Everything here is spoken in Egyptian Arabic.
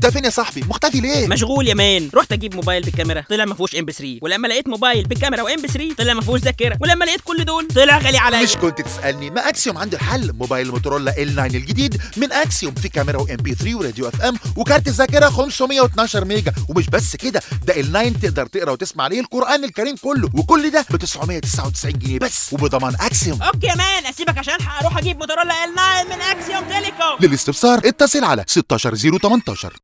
انت فين يا صاحبي مختفي ليه مشغول يا مان رحت اجيب موبايل بكاميرا طلع ما فيهوش ام بي 3 ولما لقيت موبايل بكاميرا وام بي 3 طلع ما فيهوش ذاكره ولما لقيت كل دول طلع غالي عليا مش كنت تسالني ما اكسيوم عنده الحل موبايل موتورولا ال 9 الجديد من اكسيوم في كاميرا وام بي 3 وراديو اف ام وكارت الذاكره 512 ميجا ومش بس كده ده ال 9 تقدر تقرا وتسمع عليه القران الكريم كله وكل ده ب 999 جنيه بس وبضمان اكسيوم اوكي يا مان اسيبك عشان الحق اروح اجيب موتورولا ال 9 من اكسيوم تيليكوم للاستفسار اتصل على 16018